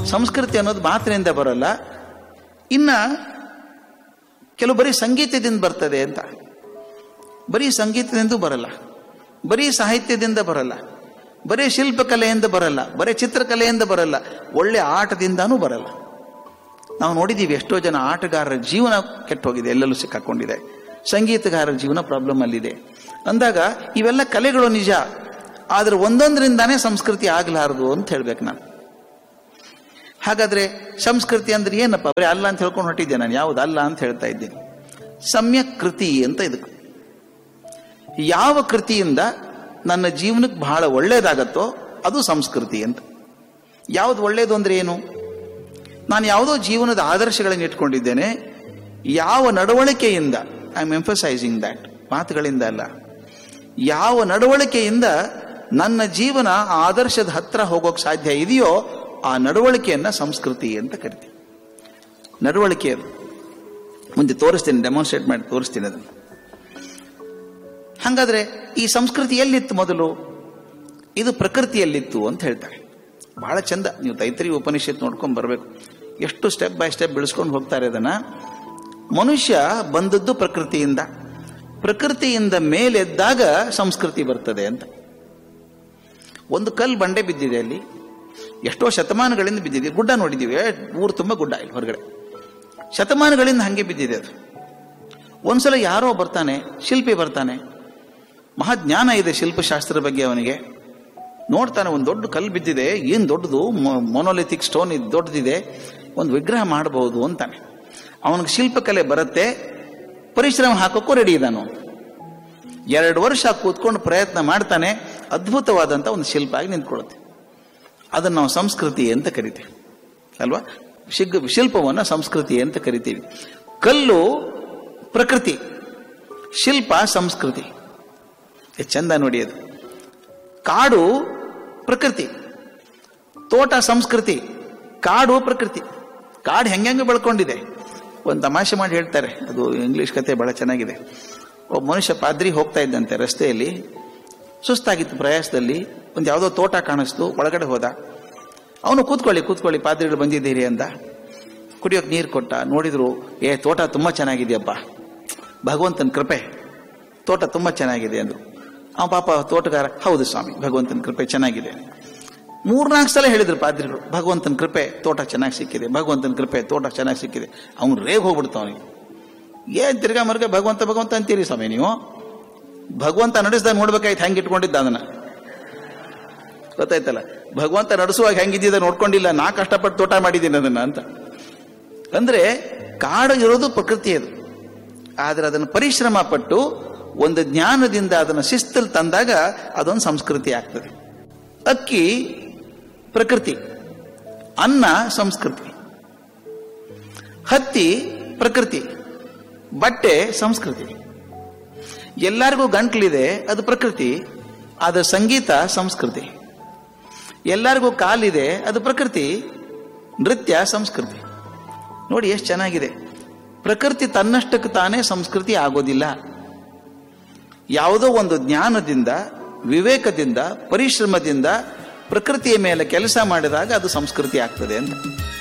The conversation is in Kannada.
ಸಂಸ್ಕೃತಿ ಅನ್ನೋದು ಮಾತಿನಿಂದ ಬರಲ್ಲ ಇನ್ನ ಕೆಲವು ಬರೀ ಸಂಗೀತದಿಂದ ಬರ್ತದೆ ಅಂತ ಬರೀ ಸಂಗೀತದಿಂದ ಬರಲ್ಲ ಬರೀ ಸಾಹಿತ್ಯದಿಂದ ಬರಲ್ಲ ಬರೀ ಶಿಲ್ಪಕಲೆಯಿಂದ ಬರಲ್ಲ ಬರೀ ಚಿತ್ರಕಲೆಯಿಂದ ಬರಲ್ಲ ಒಳ್ಳೆ ಆಟದಿಂದಾನೂ ಬರಲ್ಲ ನಾವು ನೋಡಿದ್ದೀವಿ ಎಷ್ಟೋ ಜನ ಆಟಗಾರರ ಜೀವನ ಕೆಟ್ಟೋಗಿದೆ ಎಲ್ಲೆಲ್ಲೂ ಸಿಕ್ಕಾಕೊಂಡಿದೆ ಸಂಗೀತಗಾರರ ಜೀವನ ಪ್ರಾಬ್ಲಮ್ ಅಲ್ಲಿದೆ ಅಂದಾಗ ಇವೆಲ್ಲ ಕಲೆಗಳು ನಿಜ ಆದ್ರೆ ಒಂದೊಂದರಿಂದಾನೇ ಸಂಸ್ಕೃತಿ ಆಗ್ಲಾರದು ಅಂತ ಹೇಳ್ಬೇಕು ನಾನು ಹಾಗಾದ್ರೆ ಸಂಸ್ಕೃತಿ ಅಂದ್ರೆ ಏನಪ್ಪ ಬರೀ ಅಲ್ಲ ಅಂತ ಹೇಳ್ಕೊಂಡು ಹೊಟ್ಟಿದ್ದೆ ನಾನು ಯಾವ್ದು ಅಲ್ಲ ಅಂತ ಹೇಳ್ತಾ ಇದ್ದೀನಿ ಸಮ್ಯಕ್ ಕೃತಿ ಅಂತ ಇದಕ್ಕೆ ಯಾವ ಕೃತಿಯಿಂದ ನನ್ನ ಜೀವನಕ್ಕೆ ಬಹಳ ಒಳ್ಳೇದಾಗತ್ತೋ ಅದು ಸಂಸ್ಕೃತಿ ಅಂತ ಯಾವ್ದು ಒಳ್ಳೇದು ಅಂದ್ರೆ ಏನು ನಾನು ಯಾವುದೋ ಜೀವನದ ಆದರ್ಶಗಳನ್ನು ಇಟ್ಕೊಂಡಿದ್ದೇನೆ ಯಾವ ನಡವಳಿಕೆಯಿಂದ ಐ ಆಮ್ ಎಂಫಸೈಸಿಂಗ್ ದ್ಯಾಟ್ ಮಾತುಗಳಿಂದ ಅಲ್ಲ ಯಾವ ನಡವಳಿಕೆಯಿಂದ ನನ್ನ ಜೀವನ ಆ ಆದರ್ಶದ ಹತ್ರ ಹೋಗೋಕೆ ಸಾಧ್ಯ ಇದೆಯೋ ಆ ನಡವಳಿಕೆಯನ್ನ ಸಂಸ್ಕೃತಿ ಅಂತ ಕರಿತೀವಿ ನಡವಳಿಕೆ ಅದು ಮುಂದೆ ತೋರಿಸ್ತೀನಿ ಡೆಮಾನ್ಸ್ಟ್ರೇಟ್ ಮಾಡಿ ತೋರಿಸ್ತೀನಿ ಅದನ್ನು ಹಾಗಾದ್ರೆ ಈ ಸಂಸ್ಕೃತಿ ಎಲ್ಲಿತ್ತು ಮೊದಲು ಇದು ಪ್ರಕೃತಿಯಲ್ಲಿತ್ತು ಅಂತ ಹೇಳ್ತಾರೆ ಬಹಳ ಚಂದ ನೀವು ತೈತರಿ ಉಪನಿಷತ್ ನೋಡ್ಕೊಂಡು ಬರಬೇಕು ಎಷ್ಟು ಸ್ಟೆಪ್ ಬೈ ಸ್ಟೆಪ್ ಬೆಳೆಸ್ಕೊಂಡು ಹೋಗ್ತಾರೆ ಅದನ್ನ ಮನುಷ್ಯ ಬಂದದ್ದು ಪ್ರಕೃತಿಯಿಂದ ಪ್ರಕೃತಿಯಿಂದ ಮೇಲೆದ್ದಾಗ ಸಂಸ್ಕೃತಿ ಬರ್ತದೆ ಅಂತ ಒಂದು ಕಲ್ಲು ಬಂಡೆ ಬಿದ್ದಿದೆ ಅಲ್ಲಿ ಎಷ್ಟೋ ಶತಮಾನಗಳಿಂದ ಬಿದ್ದಿದೆ ಗುಡ್ಡ ನೋಡಿದ್ದೀವಿ ಏ, ಊರು ತುಂಬ ಗುಡ್ಡ ಇಲ್ಲಿ ಹೊರಗಡೆ ಶತಮಾನಗಳಿಂದ ಹಂಗೆ ಬಿದ್ದಿದೆ ಅದು ಒಂದ್ಸಲ ಯಾರೋ ಬರ್ತಾನೆ ಶಿಲ್ಪಿ ಬರ್ತಾನೆ ಮಹಾಜ್ಞಾನ ಇದೆ ಶಿಲ್ಪಶಾಸ್ತ್ರದ ಬಗ್ಗೆ ಅವನಿಗೆ ನೋಡ್ತಾನೆ ಒಂದು ದೊಡ್ಡ ಕಲ್ಲು ಬಿದ್ದಿದೆ ಏನ್ ದೊಡ್ಡದು ಮೊನೋಲಿಥಿಕ್ ಸ್ಟೋನ್ ಇದು ದೊಡ್ಡದಿದೆ ಒಂದು ವಿಗ್ರಹ ಮಾಡಬಹುದು ಅಂತಾನೆ ಅವನಿಗೆ ಶಿಲ್ಪಕಲೆ ಬರುತ್ತೆ ಪರಿಶ್ರಮ ಹಾಕೋಕ್ಕೂ ರೆಡಿ ಇದ್ದಾನು ಎರಡು ವರ್ಷ ಕೂತ್ಕೊಂಡು ಪ್ರಯತ್ನ ಮಾಡ್ತಾನೆ ಅದ್ಭುತವಾದಂಥ ಒಂದು ಶಿಲ್ಪ ಆಗಿ ನಿಂತ್ಕೊಳ್ಳುತ್ತೆ ಅದನ್ನು ನಾವು ಸಂಸ್ಕೃತಿ ಅಂತ ಕರಿತೀವಿ ಅಲ್ವಾ ಶಿಗ್ ಶಿಲ್ಪವನ್ನು ಸಂಸ್ಕೃತಿ ಅಂತ ಕರಿತೀವಿ ಕಲ್ಲು ಪ್ರಕೃತಿ ಶಿಲ್ಪ ಸಂಸ್ಕೃತಿ ಎಷ್ಟ್ ಚಂದ ನೋಡಿ ಅದು ಕಾಡು ಪ್ರಕೃತಿ ತೋಟ ಸಂಸ್ಕೃತಿ ಕಾಡು ಪ್ರಕೃತಿ ಕಾಡು ಹೆಂಗೆ ಬೆಳ್ಕೊಂಡಿದೆ ಒಂದು ತಮಾಷೆ ಮಾಡಿ ಹೇಳ್ತಾರೆ ಅದು ಇಂಗ್ಲಿಷ್ ಕತೆ ಬಹಳ ಚೆನ್ನಾಗಿದೆ ಒಬ್ಬ ಮನುಷ್ಯ ಪಾದ್ರಿ ಹೋಗ್ತಾ ಇದ್ದಂತೆ ರಸ್ತೆಯಲ್ಲಿ ಸುಸ್ತಾಗಿತ್ತು ಪ್ರಯಾಸದಲ್ಲಿ ಒಂದು ಯಾವುದೋ ತೋಟ ಕಾಣಿಸ್ತು ಒಳಗಡೆ ಹೋದ ಅವನು ಕೂತ್ಕೊಳ್ಳಿ ಕೂತ್ಕೊಳ್ಳಿ ಪಾದ್ರಿಗಳು ಬಂದಿದ್ದೀರಿ ಅಂತ ಕುಡಿಯೋಕೆ ನೀರು ಕೊಟ್ಟ ನೋಡಿದ್ರು ಏ ತೋಟ ತುಂಬ ಚೆನ್ನಾಗಿದೆಯಪ್ಪ ಭಗವಂತನ ಕೃಪೆ ತೋಟ ತುಂಬ ಚೆನ್ನಾಗಿದೆ ಅಂದ್ರು ಅವ ಪಾಪ ತೋಟಗಾರ ಹೌದು ಸ್ವಾಮಿ ಭಗವಂತನ ಕೃಪೆ ಚೆನ್ನಾಗಿದೆ ಮೂರ್ನಾಲ್ಕು ಸಲ ಹೇಳಿದ್ರು ಪಾದ್ರಿಗಳು ಭಗವಂತನ ಕೃಪೆ ತೋಟ ಚೆನ್ನಾಗಿ ಸಿಕ್ಕಿದೆ ಭಗವಂತನ ಕೃಪೆ ತೋಟ ಚೆನ್ನಾಗಿ ಸಿಕ್ಕಿದೆ ಅವ್ನು ರೇಗ್ ಹೋಗ್ಬಿಡ್ತಾವ ಅವನಿಗೆ ಏನ್ ತಿರ್ಗಾ ಮರ್ಗ ಭಗವಂತ ಭಗವಂತ ಅಂತೀರಿ ಸ್ವಾಮಿ ನೀವು ಭಗವಂತ ನಡೆಸ್ದಾಗ ನೋಡ್ಬೇಕಾಯ್ತು ಹೆಂಗೆ ಇಟ್ಕೊಂಡಿದ್ದ ಅದನ್ನ ಗೊತ್ತಾಯ್ತಲ್ಲ ಭಗವಂತ ನಡೆಸುವಾಗ ಹೆಂಗಿದ್ದ ನೋಡ್ಕೊಂಡಿಲ್ಲ ನಾ ಕಷ್ಟಪಟ್ಟು ತೋಟ ಮಾಡಿದ್ದೀನಿ ಅದನ್ನ ಅಂತ ಅಂದ್ರೆ ಕಾಡು ಇರೋದು ಪ್ರಕೃತಿ ಅದು ಆದ್ರೆ ಅದನ್ನು ಪರಿಶ್ರಮ ಪಟ್ಟು ಒಂದು ಜ್ಞಾನದಿಂದ ಅದನ್ನು ಶಿಸ್ತಲ್ಲಿ ತಂದಾಗ ಅದೊಂದು ಸಂಸ್ಕೃತಿ ಆಗ್ತದೆ ಅಕ್ಕಿ ಪ್ರಕೃತಿ ಅನ್ನ ಸಂಸ್ಕೃತಿ ಹತ್ತಿ ಪ್ರಕೃತಿ ಬಟ್ಟೆ ಸಂಸ್ಕೃತಿ ಎಲ್ಲರಿಗೂ ಗಂಟ್ಲಿದೆ ಅದು ಪ್ರಕೃತಿ ಆದ್ರೆ ಸಂಗೀತ ಸಂಸ್ಕೃತಿ ಎಲ್ಲರಿಗೂ ಕಾಲಿದೆ ಅದು ಪ್ರಕೃತಿ ನೃತ್ಯ ಸಂಸ್ಕೃತಿ ನೋಡಿ ಎಷ್ಟು ಚೆನ್ನಾಗಿದೆ ಪ್ರಕೃತಿ ತನ್ನಷ್ಟಕ್ಕೆ ತಾನೇ ಸಂಸ್ಕೃತಿ ಆಗೋದಿಲ್ಲ ಯಾವುದೋ ಒಂದು ಜ್ಞಾನದಿಂದ ವಿವೇಕದಿಂದ ಪರಿಶ್ರಮದಿಂದ ಪ್ರಕೃತಿಯ ಮೇಲೆ ಕೆಲಸ ಮಾಡಿದಾಗ ಅದು ಸಂಸ್ಕೃತಿ ಆಗ್ತದೆ ಅಂತ